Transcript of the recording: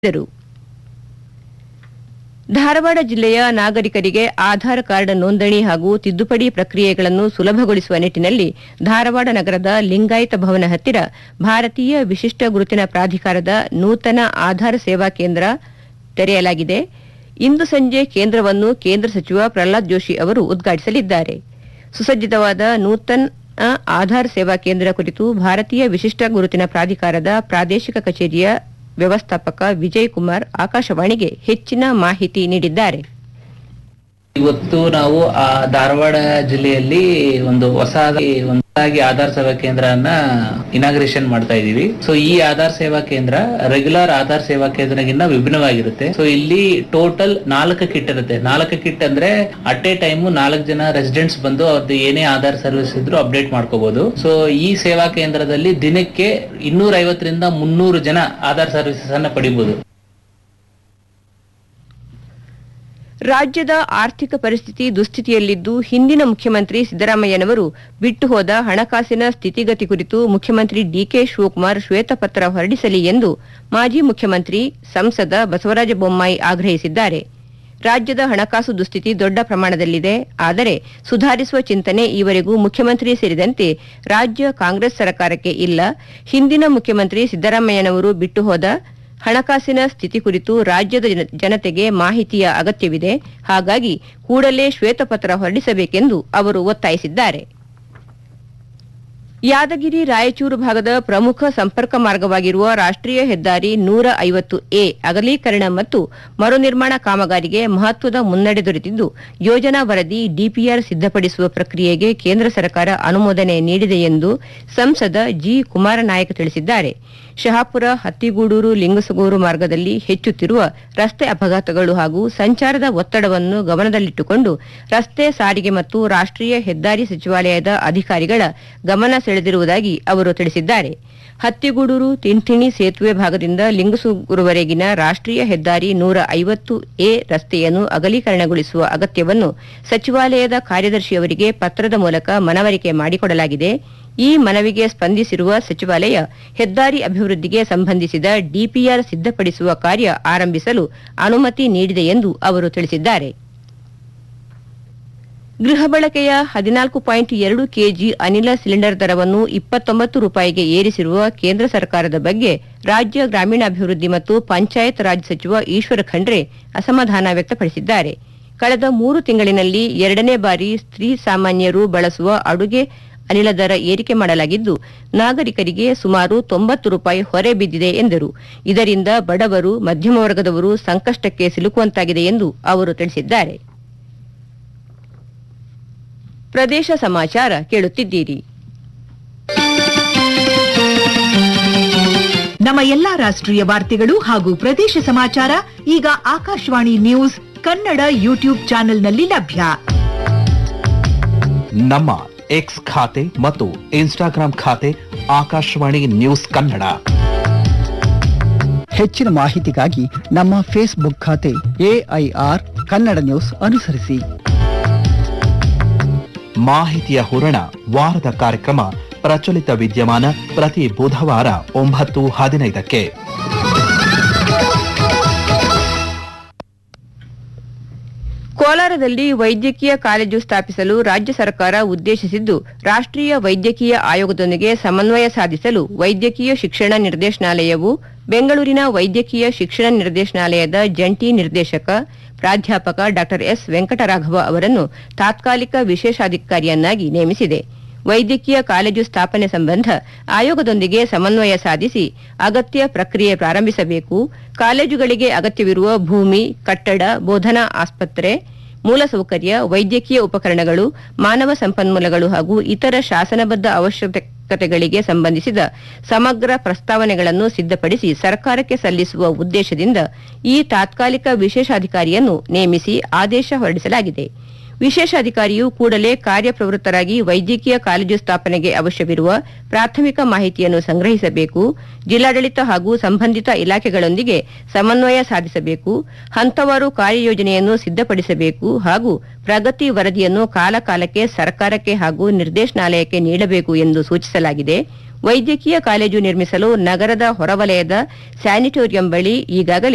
ದರು ಧಾರವಾಡ ಜಿಲ್ಲೆಯ ನಾಗರಿಕರಿಗೆ ಆಧಾರ್ ಕಾರ್ಡ್ ನೋಂದಣಿ ಹಾಗೂ ತಿದ್ದುಪಡಿ ಪ್ರಕ್ರಿಯೆಗಳನ್ನು ಸುಲಭಗೊಳಿಸುವ ನಿಟ್ಟಿನಲ್ಲಿ ಧಾರವಾಡ ನಗರದ ಲಿಂಗಾಯತ ಭವನ ಹತ್ತಿರ ಭಾರತೀಯ ವಿಶಿಷ್ಟ ಗುರುತಿನ ಪ್ರಾಧಿಕಾರದ ನೂತನ ಆಧಾರ್ ಸೇವಾ ಕೇಂದ್ರ ತೆರೆಯಲಾಗಿದೆ ಇಂದು ಸಂಜೆ ಕೇಂದ್ರವನ್ನು ಕೇಂದ್ರ ಸಚಿವ ಪ್ರಹ್ಲಾದ್ ಜೋಶಿ ಅವರು ಉದ್ಘಾಟಿಸಲಿದ್ದಾರೆ ಸುಸಜ್ಜಿತವಾದ ನೂತನ ಆಧಾರ್ ಸೇವಾ ಕೇಂದ್ರ ಕುರಿತು ಭಾರತೀಯ ವಿಶಿಷ್ಟ ಗುರುತಿನ ಪ್ರಾಧಿಕಾರದ ಪ್ರಾದೇಶಿಕ ಕಚೇರಿಯ ವ್ಯವಸ್ಥಾಪಕ ವಿಜಯ್ ಕುಮಾರ್ ಆಕಾಶವಾಣಿಗೆ ಹೆಚ್ಚಿನ ಮಾಹಿತಿ ನೀಡಿದ್ದಾರೆ ಇವತ್ತು ನಾವು ಆ ಧಾರವಾಡ ಜಿಲ್ಲೆಯಲ್ಲಿ ಒಂದು ಹೊಸದಾಗಿ ಒಂದಾಗಿ ಆಧಾರ್ ಸೇವಾ ಕೇಂದ್ರನ ಇನಾಗ್ರೇಷನ್ ಮಾಡ್ತಾ ಇದೀವಿ ಸೊ ಈ ಆಧಾರ್ ಸೇವಾ ಕೇಂದ್ರ ರೆಗ್ಯುಲರ್ ಆಧಾರ್ ಸೇವಾ ಕೇಂದ್ರಗಿನ್ನ ವಿಭಿನ್ನವಾಗಿರುತ್ತೆ ಸೊ ಇಲ್ಲಿ ಟೋಟಲ್ ನಾಲ್ಕು ಕಿಟ್ ಇರುತ್ತೆ ನಾಲ್ಕು ಕಿಟ್ ಅಂದ್ರೆ ಅಟ್ ಎ ಟೈಮ್ ನಾಲ್ಕು ಜನ ರೆಸಿಡೆಂಟ್ಸ್ ಬಂದು ಅವ್ರದ್ದು ಏನೇ ಆಧಾರ್ ಸರ್ವಿಸ್ ಇದ್ರು ಅಪ್ಡೇಟ್ ಮಾಡ್ಕೋಬಹುದು ಸೊ ಈ ಸೇವಾ ಕೇಂದ್ರದಲ್ಲಿ ದಿನಕ್ಕೆ ಇನ್ನೂರ ಐವತ್ತರಿಂದ ಮುನ್ನೂರು ಜನ ಆಧಾರ್ ಸರ್ವಿಸಸ್ ಅನ್ನ ಪಡಿಬಹುದು ರಾಜ್ಯದ ಆರ್ಥಿಕ ಪರಿಸ್ಥಿತಿ ದುಸ್ಥಿತಿಯಲ್ಲಿದ್ದು ಹಿಂದಿನ ಮುಖ್ಯಮಂತ್ರಿ ಸಿದ್ದರಾಮಯ್ಯನವರು ಬಿಟ್ಟು ಹೋದ ಹಣಕಾಸಿನ ಸ್ಥಿತಿಗತಿ ಕುರಿತು ಮುಖ್ಯಮಂತ್ರಿ ಡಿಕೆ ಶಿವಕುಮಾರ್ ಶ್ವೇತಪತ್ರ ಹೊರಡಿಸಲಿ ಎಂದು ಮಾಜಿ ಮುಖ್ಯಮಂತ್ರಿ ಸಂಸದ ಬಸವರಾಜ ಬೊಮ್ಮಾಯಿ ಆಗ್ರಹಿಸಿದ್ದಾರೆ ರಾಜ್ಯದ ಹಣಕಾಸು ದುಸ್ಥಿತಿ ದೊಡ್ಡ ಪ್ರಮಾಣದಲ್ಲಿದೆ ಆದರೆ ಸುಧಾರಿಸುವ ಚಿಂತನೆ ಈವರೆಗೂ ಮುಖ್ಯಮಂತ್ರಿ ಸೇರಿದಂತೆ ರಾಜ್ಯ ಕಾಂಗ್ರೆಸ್ ಸರ್ಕಾರಕ್ಕೆ ಇಲ್ಲ ಹಿಂದಿನ ಮುಖ್ಯಮಂತ್ರಿ ಸಿದ್ದರಾಮಯ್ಯನವರು ಬಿಟ್ಟು ಹೋದ ಹಣಕಾಸಿನ ಸ್ಥಿತಿ ಕುರಿತು ರಾಜ್ಯದ ಜನ- ಜನತೆಗೆ ಮಾಹಿತಿಯ ಅಗತ್ಯವಿದೆ ಹಾಗಾಗಿ ಕೂಡಲೇ ಶ್ವೇತಪತ್ರ ಹೊರಡಿಸಬೇಕೆಂದು ಅವರು ಒತ್ತಾಯಿಸಿದ್ದಾರೆ ಯಾದಗಿರಿ ರಾಯಚೂರು ಭಾಗದ ಪ್ರಮುಖ ಸಂಪರ್ಕ ಮಾರ್ಗವಾಗಿರುವ ರಾಷ್ಟ್ರೀಯ ಹೆದ್ದಾರಿ ನೂರ ಐವತ್ತು ಎ ಅಗಲೀಕರಣ ಮತ್ತು ಮರುನಿರ್ಮಾಣ ಕಾಮಗಾರಿಗೆ ಮಹತ್ವದ ಮುನ್ನಡೆ ದೊರೆತಿದ್ದು ಯೋಜನಾ ವರದಿ ಡಿಪಿಆರ್ ಸಿದ್ದಪಡಿಸುವ ಪ್ರಕ್ರಿಯೆಗೆ ಕೇಂದ್ರ ಸರ್ಕಾರ ಅನುಮೋದನೆ ನೀಡಿದೆ ಎಂದು ಸಂಸದ ಜಿ ಕುಮಾರನಾಯಕ್ ತಿಳಿಸಿದ್ದಾರೆ ಶಹಾಪುರ ಹತ್ತಿಗೂಡೂರು ಲಿಂಗಸಗೂರು ಮಾರ್ಗದಲ್ಲಿ ಹೆಚ್ಚುತ್ತಿರುವ ರಸ್ತೆ ಅಪಘಾತಗಳು ಹಾಗೂ ಸಂಚಾರದ ಒತ್ತಡವನ್ನು ಗಮನದಲ್ಲಿಟ್ಟುಕೊಂಡು ರಸ್ತೆ ಸಾರಿಗೆ ಮತ್ತು ರಾಷ್ಟ್ರೀಯ ಹೆದ್ದಾರಿ ಸಚಿವಾಲಯದ ಅಧಿಕಾರಿಗಳ ಗಮನ ಸೆಳೆದಿರುವುದಾಗಿ ಅವರು ತಿಳಿಸಿದ್ದಾರೆ ಹತ್ತಿಗೂಡೂರು ತಿಂಥಿಣಿ ಸೇತುವೆ ಭಾಗದಿಂದ ಲಿಂಗಸೂರುವರೆಗಿನ ರಾಷ್ಟ್ರೀಯ ಹೆದ್ದಾರಿ ನೂರ ಐವತ್ತು ಎ ರಸ್ತೆಯನ್ನು ಅಗಲೀಕರಣಗೊಳಿಸುವ ಅಗತ್ಯವನ್ನು ಸಚಿವಾಲಯದ ಕಾರ್ಯದರ್ಶಿಯವರಿಗೆ ಪತ್ರದ ಮೂಲಕ ಮನವರಿಕೆ ಮಾಡಿಕೊಡಲಾಗಿದೆ ಈ ಮನವಿಗೆ ಸ್ಪಂದಿಸಿರುವ ಸಚಿವಾಲಯ ಹೆದ್ದಾರಿ ಅಭಿವೃದ್ಧಿಗೆ ಸಂಬಂಧಿಸಿದ ಡಿಪಿಆರ್ ಸಿದ್ದಪಡಿಸುವ ಕಾರ್ಯ ಆರಂಭಿಸಲು ಅನುಮತಿ ನೀಡಿದೆ ಎಂದು ಅವರು ತಿಳಿಸಿದ್ದಾರೆ ಗೃಹ ಬಳಕೆಯ ಹದಿನಾಲ್ಕು ಪಾಯಿಂಟ್ ಎರಡು ಕೆಜಿ ಅನಿಲ ಸಿಲಿಂಡರ್ ದರವನ್ನು ಇಪ್ಪತ್ತೊಂಬತ್ತು ರೂಪಾಯಿಗೆ ಏರಿಸಿರುವ ಕೇಂದ್ರ ಸರ್ಕಾರದ ಬಗ್ಗೆ ರಾಜ್ಯ ಗ್ರಾಮೀಣಾಭಿವೃದ್ಧಿ ಮತ್ತು ಪಂಚಾಯತ್ ರಾಜ್ ಸಚಿವ ಈಶ್ವರ ಖಂಡ್ರೆ ಅಸಮಾಧಾನ ವ್ಯಕ್ತಪಡಿಸಿದ್ದಾರೆ ಕಳೆದ ಮೂರು ತಿಂಗಳಿನಲ್ಲಿ ಎರಡನೇ ಬಾರಿ ಸ್ತ್ರೀ ಸಾಮಾನ್ಯರು ಬಳಸುವ ಅಡುಗೆ ಅನಿಲ ದರ ಏರಿಕೆ ಮಾಡಲಾಗಿದ್ದು ನಾಗರಿಕರಿಗೆ ಸುಮಾರು ತೊಂಬತ್ತು ರೂಪಾಯಿ ಹೊರೆ ಬಿದ್ದಿದೆ ಎಂದರು ಇದರಿಂದ ಬಡವರು ಮಧ್ಯಮ ವರ್ಗದವರು ಸಂಕಷ್ಟಕ್ಕೆ ಸಿಲುಕುವಂತಾಗಿದೆ ಎಂದು ಅವರು ತಿಳಿಸಿದ್ದಾರೆ ಪ್ರದೇಶ ಸಮಾಚಾರ ಕೇಳುತ್ತಿದ್ದೀರಿ ನಮ್ಮ ಎಲ್ಲಾ ರಾಷ್ಟ್ರೀಯ ವಾರ್ತೆಗಳು ಹಾಗೂ ಪ್ರದೇಶ ಸಮಾಚಾರ ಈಗ ಆಕಾಶವಾಣಿ ನ್ಯೂಸ್ ಕನ್ನಡ ಯೂಟ್ಯೂಬ್ ಚಾನೆಲ್ನಲ್ಲಿ ಲಭ್ಯ ನಮ್ಮ ಎಕ್ಸ್ ಖಾತೆ ಮತ್ತು ಇನ್ಸ್ಟಾಗ್ರಾಂ ಖಾತೆ ಆಕಾಶವಾಣಿ ನ್ಯೂಸ್ ಕನ್ನಡ ಹೆಚ್ಚಿನ ಮಾಹಿತಿಗಾಗಿ ನಮ್ಮ ಫೇಸ್ಬುಕ್ ಖಾತೆ ಎಐಆರ್ ಕನ್ನಡ ನ್ಯೂಸ್ ಅನುಸರಿಸಿ ಮಾಹಿತಿಯ ಹೂರಣ ವಾರದ ಕಾರ್ಯಕ್ರಮ ಪ್ರಚಲಿತ ವಿದ್ಯಮಾನ ಪ್ರತಿ ಬುಧವಾರ ಒಂಬತ್ತು ಹದಿನೈದಕ್ಕೆ ಕೋಲಾರದಲ್ಲಿ ವೈದ್ಯಕೀಯ ಕಾಲೇಜು ಸ್ಥಾಪಿಸಲು ರಾಜ್ಯ ಸರ್ಕಾರ ಉದ್ದೇಶಿಸಿದ್ದು ರಾಷ್ಟ್ರೀಯ ವೈದ್ಯಕೀಯ ಆಯೋಗದೊಂದಿಗೆ ಸಮನ್ವಯ ಸಾಧಿಸಲು ವೈದ್ಯಕೀಯ ಶಿಕ್ಷಣ ನಿರ್ದೇಶನಾಲಯವು ಬೆಂಗಳೂರಿನ ವೈದ್ಯಕೀಯ ಶಿಕ್ಷಣ ನಿರ್ದೇಶನಾಲಯದ ಜಂಟಿ ನಿರ್ದೇಶಕ ಪ್ರಾಧ್ಯಾಪಕ ಡಾ ಎಸ್ ವೆಂಕಟರಾಘವ ಅವರನ್ನು ತಾತ್ಕಾಲಿಕ ವಿಶೇಷಾಧಿಕಾರಿಯನ್ನಾಗಿ ನೇಮಿಸಿದೆ ವೈದ್ಯಕೀಯ ಕಾಲೇಜು ಸ್ಥಾಪನೆ ಸಂಬಂಧ ಆಯೋಗದೊಂದಿಗೆ ಸಮನ್ವಯ ಸಾಧಿಸಿ ಅಗತ್ಯ ಪ್ರಕ್ರಿಯೆ ಪ್ರಾರಂಭಿಸಬೇಕು ಕಾಲೇಜುಗಳಿಗೆ ಅಗತ್ಯವಿರುವ ಭೂಮಿ ಕಟ್ಟಡ ಬೋಧನಾ ಆಸ್ಪತ್ರೆ ಮೂಲಸೌಕರ್ಯ ವೈದ್ಯಕೀಯ ಉಪಕರಣಗಳು ಮಾನವ ಸಂಪನ್ಮೂಲಗಳು ಹಾಗೂ ಇತರ ಶಾಸನಬದ್ಧ ಅವಶ್ಯಕತೆಗಳಿಗೆ ಸಂಬಂಧಿಸಿದ ಸಮಗ್ರ ಪ್ರಸ್ತಾವನೆಗಳನ್ನು ಸಿದ್ಧಪಡಿಸಿ ಸರ್ಕಾರಕ್ಕೆ ಸಲ್ಲಿಸುವ ಉದ್ದೇಶದಿಂದ ಈ ತಾತ್ಕಾಲಿಕ ವಿಶೇಷಾಧಿಕಾರಿಯನ್ನು ನೇಮಿಸಿ ಆದೇಶ ಹೊರಡಿಸಲಾಗಿದೆ ವಿಶೇಷಾಧಿಕಾರಿಯು ಕೂಡಲೇ ಕಾರ್ಯಪ್ರವೃತ್ತರಾಗಿ ವೈದ್ಯಕೀಯ ಕಾಲೇಜು ಸ್ಥಾಪನೆಗೆ ಅವಶ್ಯವಿರುವ ಪ್ರಾಥಮಿಕ ಮಾಹಿತಿಯನ್ನು ಸಂಗ್ರಹಿಸಬೇಕು ಜಿಲ್ಲಾಡಳಿತ ಹಾಗೂ ಸಂಬಂಧಿತ ಇಲಾಖೆಗಳೊಂದಿಗೆ ಸಮನ್ವಯ ಸಾಧಿಸಬೇಕು ಹಂತವಾರು ಕಾರ್ಯಯೋಜನೆಯನ್ನು ಸಿದ್ಧಪಡಿಸಬೇಕು ಹಾಗೂ ಪ್ರಗತಿ ವರದಿಯನ್ನು ಕಾಲಕಾಲಕ್ಕೆ ಸರ್ಕಾರಕ್ಕೆ ಹಾಗೂ ನಿರ್ದೇಶನಾಲಯಕ್ಕೆ ನೀಡಬೇಕು ಎಂದು ಸೂಚಿಸಲಾಗಿದೆ ವೈದ್ಯಕೀಯ ಕಾಲೇಜು ನಿರ್ಮಿಸಲು ನಗರದ ಹೊರವಲಯದ ಸ್ಯಾನಿಟೋರಿಯಂ ಬಳಿ ಈಗಾಗಲೇ